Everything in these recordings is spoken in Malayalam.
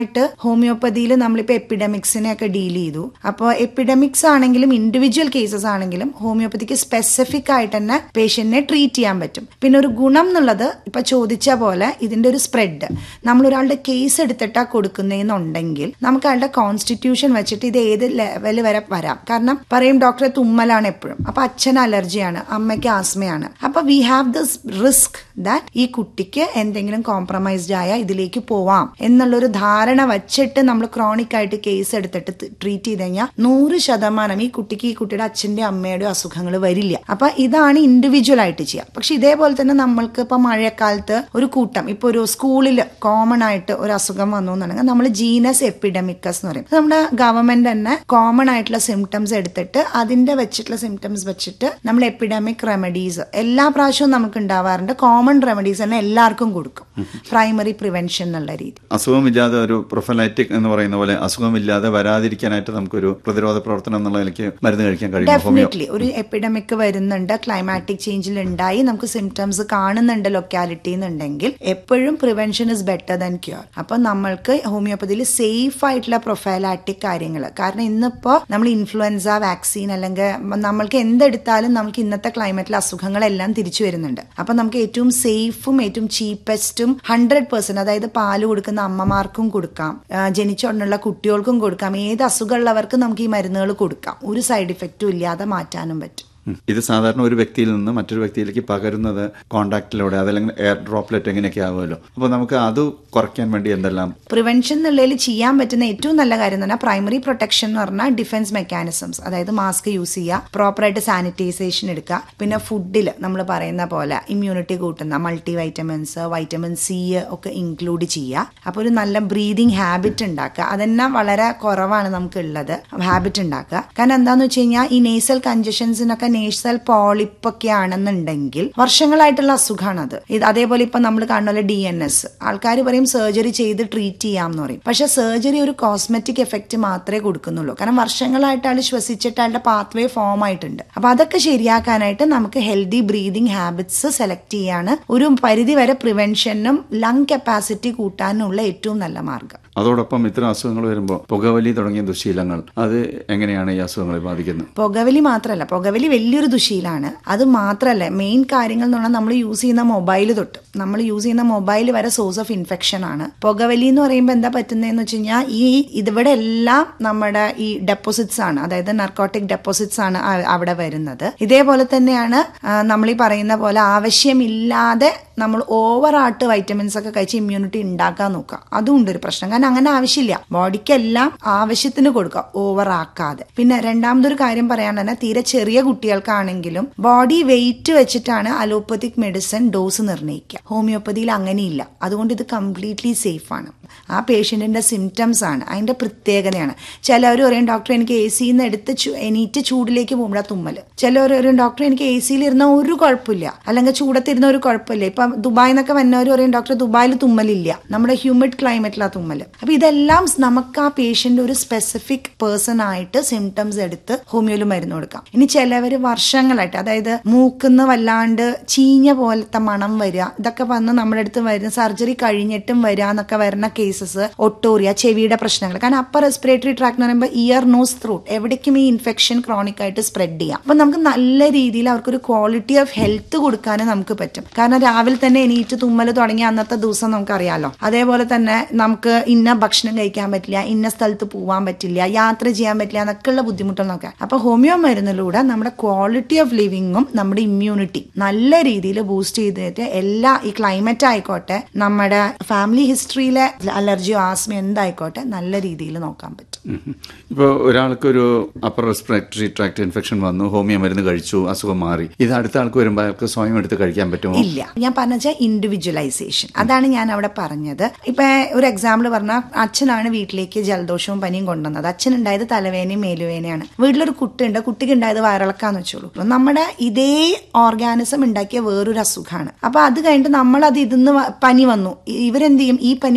ായിട്ട് ഹോമിയോപ്പതിയിൽ നമ്മളിപ്പോൾ എപ്പിഡമിക്സിനെ ഒക്കെ ഡീൽ ചെയ്തു അപ്പോൾ എപ്പിഡമിക്സ് ആണെങ്കിലും ഇൻഡിവിജ്വൽ കേസസ് ആണെങ്കിലും ഹോമിയോപ്പതിക്ക് സ്പെസിഫിക് ആയിട്ട് തന്നെ പേഷ്യന്റിനെ ട്രീറ്റ് ചെയ്യാൻ പറ്റും പിന്നെ ഒരു ഗുണം എന്നുള്ളത് ഇപ്പൊ ചോദിച്ച പോലെ ഇതിന്റെ ഒരു സ്പ്രെഡ് നമ്മൾ ഒരാളുടെ കേസ് എടുത്തിട്ടാ കൊടുക്കുന്നതെന്നുണ്ടെങ്കിൽ നമുക്ക് അയാളുടെ കോൺസ്റ്റിറ്റ്യൂഷൻ വെച്ചിട്ട് ഇത് ഏത് ലെവൽ വരെ വരാം കാരണം പറയും ഡോക്ടറെ തുമ്മലാണ് എപ്പോഴും അപ്പൊ അച്ഛന് അലർജിയാണ് അമ്മയ്ക്ക് ആസ്മയാണ് അപ്പൊ we have this risk that ഈ കുട്ടിക്ക് എന്തെങ്കിലും കോംപ്രമൈസ്ഡ് ആയ ഇതിലേക്ക് പോവാം എന്നുള്ളൊരു ധാരണ വച്ചിട്ട് നമ്മൾ ക്രോണിക് ആയിട്ട് കേസ് എടുത്തിട്ട് ട്രീറ്റ് ചെയ്ത് കഴിഞ്ഞാൽ നൂറ് ശതമാനം ഈ കുട്ടിക്ക് ഈ കുട്ടിയുടെ അച്ഛന്റെ അമ്മയുടെ അസുഖങ്ങൾ വരില്ല അപ്പൊ ഇതാണ് ഇൻഡിവിജ്വൽ ആയിട്ട് ചെയ്യുക പക്ഷെ ഇതേപോലെ തന്നെ നമ്മൾക്ക് ഇപ്പൊ മഴക്കാലത്ത് ഒരു കൂട്ടം ഇപ്പൊ ഒരു സ്കൂളിൽ കോമൺ ആയിട്ട് ഒരു അസുഖം വന്നു എന്നുണ്ടെങ്കിൽ നമ്മൾ ജീനസ് എപ്പിഡമിക്കസ് എന്ന് പറയും നമ്മുടെ ഗവൺമെന്റ് തന്നെ കോമൺ ആയിട്ടുള്ള സിംറ്റംസ് എടുത്തിട്ട് അതിന്റെ വെച്ചിട്ടുള്ള സിംറ്റംസ് വെച്ചിട്ട് നമ്മൾ എപ്പിഡമിക് റെമഡീസ് എല്ലാ പ്രാവശ്യവും നമുക്ക് ഉണ്ടാവാറുണ്ട് കോമൺ റെമഡീസ് തന്നെ എല്ലാവർക്കും കൊടുക്കും പ്രൈമറി പ്രിവെൻഷൻ എന്നുള്ള രീതി അസുഖമില്ലാതെ ഒരു പ്രൊഫലൈറ്റിക് എന്ന് പറയുന്ന പോലെ അസുഖമില്ലാതെ വരാതിരിക്കാനായിട്ട് നമുക്കൊരു പ്രതിരോധ പ്രവർത്തനം എന്നുള്ള നിലയ്ക്ക് മരുന്ന് കഴിക്കാൻ കഴിയും ഹോമിയോ ഡെഫിനറ്റ്ലി ഒരു എപ്പിഡമിക് വരുന്നുണ്ട് ക്ലൈമാറ്റിക് ചേഞ്ചിൽ ഉണ്ടായി നമുക്ക് സിംറ്റംസ് കാണുന്നുണ്ട് ലൊക്കാലിറ്റി എന്നുണ്ടെങ്കിൽ എപ്പോഴും prevention is better than cure അപ്പൊ നമ്മൾക്ക് ഹോമിയോപ്പതിയിൽ സേഫ് ആയിട്ടുള്ള പ്രൊഫൈലാറ്റിക് കാര്യങ്ങൾ കാരണം ഇന്നിപ്പോ നമ്മൾ ഇൻഫ്ലുവൻസ വാക്സിൻ അല്ലെങ്കിൽ നമ്മൾക്ക് എന്തെടുത്താലും നമുക്ക് ഇന്നത്തെ ക്ലൈമറ്റിൽ അസുഖങ്ങളെല്ലാം തിരിച്ചു വരുന്നുണ്ട് അപ്പൊ നമുക്ക് ഏറ്റവും സേഫും ഏറ്റവും ചീപ്പസ്റ്റും ഹൺഡ്രഡ് പെർസെന്റ് അതായത് പാല് കൊടുക്കുന്ന അമ്മമാർക്കും കൊടുക്കാം ആ, ജനിച്ച ഉടനെയുള്ള കുട്ടികൾക്കും കൊടുക്കാം ഏത് അസുഖമുള്ളവർക്കും നമുക്ക് ഈ മരുന്നുകൾ കൊടുക്കാം ഒരു സൈഡ് ഇഫക്റ്റും ഇല്ലാതെ മാറ്റാനും പറ്റും ഉം. ഇത് സാധാരണ ഒരു വ്യക്തിയിൽ നിന്ന് മറ്റൊരു വ്യക്തിയിലേക്ക് പകരുന്നത് കോണ്ടാക്റ്റിലൂടെ അതല്ലെങ്കിൽ എയർ ഡ്രോപ്ലെറ്റ് എങ്ങനെയൊക്കെ ആവുമല്ലോ അപ്പോൾ നമുക്ക് അത് കുറയ്ക്കാൻ വേണ്ടി എന്തെല്ലാം പ്രിവെൻഷൻ എന്നുള്ളതിൽ ചെയ്യാൻ പറ്റുന്ന ഏറ്റവും നല്ല കാര്യം എന്ന് പറഞ്ഞാൽ പ്രൈമറി പ്രൊട്ടക്ഷൻ എന്ന് പറഞ്ഞാൽ ഡിഫൻസ് മെക്കാനിസംസ് അതായത് മാസ്ക് യൂസ് ചെയ്യുക പ്രോപ്പറായിട്ട് സാനിറ്റൈസേഷൻ എടുക്കുക പിന്നെ ഫുഡിൽ നമ്മൾ പറയുന്ന പോലെ ഇമ്മ്യൂണിറ്റി കൂട്ടുന്ന മൾട്ടി വൈറ്റമിൻസ് വൈറ്റമിൻ സി ഒക്കെ ഇൻക്ലൂഡ് ചെയ്യുക അപ്പോൾ ഒരു നല്ല ബ്രീതിങ് ഹാബിറ്റ് ഉണ്ടാക്കുക അതന്നെ വളരെ കുറവാണ് നമുക്ക് ഉള്ളത് ഹാബിറ്റ് ഉണ്ടാക്കുക കാരണം എന്താന്ന് വെച്ച് കഴിഞ്ഞാൽ ഈ നേസൽ കഞ്ചഷൻസിനൊക്കെ നേസൽ പോളിപ്പ് ഒക്കെ ആണെന്നുണ്ടെങ്കിൽ വർഷങ്ങളായിട്ടുള്ള അസുഖമാണത് ഇത് അതേപോലെ ഇപ്പൊ നമ്മൾ കാണുന്ന പോലെ ഡി എൻ എസ് ആൾക്കാർ പറയും സർജറി ചെയ്ത് ട്രീറ്റ് ചെയ്യാം എന്ന് പറയും പക്ഷെ സർജറി ഒരു കോസ്മെറ്റിക് എഫക്റ്റ് മാത്രമേ കൊടുക്കുന്നുള്ളൂ കാരണം വർഷങ്ങളായിട്ട് ആൾ ശ്വസിച്ചിട്ട് ആളുടെ പാത്വേ ഫോം ആയിട്ടുണ്ട് അപ്പൊ അതൊക്കെ ശരിയാക്കാനായിട്ട് നമുക്ക് ഹെൽത്തി ബ്രീതിങ് ഹാബിറ്റ്സ് സെലക്ട് ചെയ്യാണ് ഒരു പരിധി വരെ പ്രിവെൻഷനും ലങ് കപ്പാസിറ്റി കൂട്ടാനുള്ള ഏറ്റവും നല്ല മാർഗം അതോടൊപ്പം ഇത്തരം അസുഖങ്ങൾ വരുമ്പോൾ പുകവലി തുടങ്ങിയ ദുശീലങ്ങൾ അത് എങ്ങനെയാണ് ഈ അസുഖങ്ങളെ ബാധിക്കുന്നത് പുകവലി മാത്രമല്ല പുകവലി വലിയൊരു ദുശീലാണ് അത് മാത്രമല്ല മെയിൻ കാര്യങ്ങൾ എന്ന് പറഞ്ഞാൽ നമ്മൾ യൂസ് ചെയ്യുന്ന മൊബൈൽ തൊട്ട് നമ്മൾ യൂസ് ചെയ്യുന്ന മൊബൈൽ വരെ സോഴ്സ് ഓഫ് ഇൻഫെക്ഷൻ ആണ് പുകവലി എന്ന് പറയുമ്പോൾ എന്താ പറ്റുന്നതെന്ന് വെച്ച് കഴിഞ്ഞാൽ ഈ ഇതിവിടെ എല്ലാം നമ്മുടെ ഈ ഡെപ്പോസിറ്റ്സ് ആണ് അതായത് നർക്കോട്ടിക് ഡെപ്പോസിറ്റ്സ് ആണ് ആ- അവിടെ വരുന്നത് ഇതേപോലെ തന്നെയാണ് നമ്മൾ ഈ പറയുന്ന പോലെ ആവശ്യമില്ലാതെ നമ്മൾ ഓവർ ആയിട്ട് വൈറ്റമിൻസ് ഒക്കെ കഴിച്ച് ഇമ്മ്യൂണിറ്റി ഉണ്ടാക്കാൻ നോക്കുക അതും ഉണ്ട് ഒരു പ്രശ്നം കാരണം അങ്ങനെ ആവശ്യമില്ല ബോഡിക്കെല്ലാം ആവശ്യത്തിന് കൊടുക്കുക ഓവർ ആക്കാതെ പിന്നെ രണ്ടാമതൊരു കാര്യം പറയാൻ തന്നെ തീരെ ചെറിയ കുട്ടികൾക്കാണെങ്കിലും ബോഡി വെയിറ്റ് വെച്ചിട്ടാണ് അലോപ്പത്തിക് മെഡിസിൻ ഡോസ് നിർണ്ണയിക്കുക ഹോമിയോപ്പതിയിൽ അങ്ങനെയില്ല അതുകൊണ്ട് ഇത് കംപ്ലീറ്റ്ലി സേഫ് ആണ് ആ പേഷ്യന്റിന്റെ സിംറ്റംസ് ആണ് അതിന്റെ പ്രത്യേകതയാണ് ചിലവർ പറയും ഡോക്ടർ എനിക്ക് എ സിന്ന് എടുത്ത് ചു- എണീറ്റ് ചൂടിലേക്ക് പോകുമ്പോഴാ തുമ്മല് ചിലവർ പറയും ഡോക്ടർ എനിക്ക് എ സിയിൽ ഇരുന്ന ഒരു കുഴപ്പമില്ല അല്ലെങ്കിൽ ചൂടത്തിരുന്ന ഒരു കുഴപ്പമില്ല ഇപ്പൊ ദുബായിൽ നിന്നൊക്കെ വന്നവർ പറയും ഡോക്ടർ ദുബായിൽ തുമ്മലില്ല നമ്മുടെ ഹ്യൂമിഡ് ക്ലൈമറ്റിലാണ് തുമ്മല് അപ്പൊ ഇതെല്ലാം നമുക്ക് ആ പേഷ്യന്റ് ഒരു സ്പെസിഫിക് പേഴ്സൺ ആയിട്ട് സിംറ്റംസ് എടുത്ത് ഹോമിയോയിൽ മരുന്ന് കൊടുക്കാം ഇനി ചിലവര് വർഷങ്ങളായിട്ട് അതായത് മൂക്കുന്ന് വല്ലാണ്ട് ചീഞ്ഞ പോലത്തെ മണം വരിക ഇതൊക്കെ വന്ന് നമ്മുടെ അടുത്ത് വരുന്ന സർജറി കഴിഞ്ഞിട്ടും വരിക എന്നൊക്കെ വരുന്ന കേസസ് ഒട്ടോറിയ ചെവിയുടെ പ്രശ്നങ്ങൾ കാരണം അപ്പർ റെസ്പിറേറ്ററി ട്രാക്ക് എന്ന് പറയുമ്പോൾ ഇയർ നോസ് ത്രൂട്ട് എവിടേക്കും ഈ ഇൻഫെക്ഷൻ ക്രോണിക് ആയിട്ട് സ്പ്രെഡ് ചെയ്യാം അപ്പൊ നമുക്ക് നല്ല രീതിയിൽ അവർക്കൊരു ക്വാളിറ്റി ഓഫ് ഹെൽത്ത് കൊടുക്കാനും നമുക്ക് പറ്റും കാരണം രാവിലെ തന്നെ എണീറ്റ് തുമ്മൽ തുടങ്ങിയ അന്നത്തെ ദിവസം നമുക്കറിയാലോ അതേപോലെ തന്നെ നമുക്ക് ഇന്ന ഭക്ഷണം കഴിക്കാൻ പറ്റില്ല ഇന്ന സ്ഥലത്ത് പോവാൻ പറ്റില്ല യാത്ര ചെയ്യാൻ പറ്റില്ല എന്നൊക്കെയുള്ള ബുദ്ധിമുട്ടുകൾ നോക്കാം അപ്പൊ ഹോമിയോ മരുന്നിലൂടെ നമ്മുടെ ക്വാളിറ്റി ഓഫ് ലിവിങ്ങും നമ്മുടെ ഇമ്മ്യൂണിറ്റി നല്ല രീതിയിൽ ബൂസ്റ്റ് ചെയ്തിട്ട് എല്ലാ ഈ ക്ലൈമറ്റ് ആയിക്കോട്ടെ നമ്മുടെ ഫാമിലി ഹിസ്റ്ററിയിലെ അലർജിയോ ആസ്മയോ എന്തായിക്കോട്ടെ നല്ല രീതിയിൽ നോക്കാൻ പറ്റും ഇപ്പോൾ ഒരാൾക്കൊരു അപ്പർ റെസ്പിറേറ്ററി ട്രാക്ട് ഇൻഫെക്ഷൻ വന്നു ഹോമിയോ മരുന്ന് കഴിച്ചു അസുഖം മാറി ഇത് അടുത്ത ആൾക്ക് വരുമ്പോൾ അയാൾക്ക് സ്വയം എടുത്ത് കഴിക്കാൻ പറ്റുമോ ഇല്ല ഞാൻ പറഞ്ഞ ഇൻഡിവിജ്വലൈസേഷൻ അതാണ് ഞാൻ അവിടെ പറഞ്ഞത് ഇപ്പൊ ഒരു എക്സാമ്പിൾ പറഞ്ഞാൽ അച്ഛനാണ് വീട്ടിലേക്ക് ജലദോഷവും പനിയും കൊണ്ടുവന്നത് അച്ഛൻ ഉണ്ടായത് തലവേനയും മേലുവേനയാണ് വീട്ടിലൊരു കുട്ടിയുണ്ട് കുട്ടിക്ക് ഉണ്ടായത് വയറിളക്കാന്ന് വെച്ചോളൂ അപ്പൊ നമ്മുടെ ഇതേ ഓർഗാനിസം ഉണ്ടാക്കിയ വേറൊരു അസുഖമാണ് അപ്പൊ അത് കഴിഞ്ഞിട്ട് നമ്മൾ അത് ഇതിന്ന് വ- പനി വന്നു ഇ- ഇവരെന്ത് ചെയ്യും ഈ പനിയും ഈ പനിയും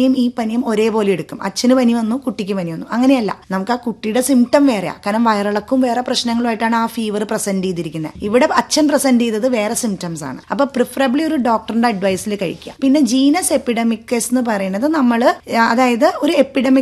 പനിയും ഒരേപോലെ എടുക്കും അച്ഛന് പനി വന്നു കുട്ടിക്ക് പനി വന്നു അങ്ങനെയല്ല നമുക്ക് ആ കുട്ടിയുടെ സിംറ്റം വേറെയാ കാരണം വയറിളക്കും വേറെ പ്രശ്നങ്ങളുമായിട്ടാണ് ആ ഫീവർ പ്രസന്റ് ചെയ്തിരിക്കുന്നത് ഇവിടെ അച്ഛൻ പ്രസന്റ് ചെയ്തത് വേറെ സിംറ്റംസ് ആണ് അപ്പൊ പ്രിഫറബിളി ഒരു ഡോക്ടറിന്റെ അഡ്വൈസിൽ കഴിക്കുക പിന്നെ ജീനസ് എപ്പിഡമിക്കസ് എന്ന് പറയുന്നത് നമ്മൾ അതായത് ഒരു എപ്പിഡമിക്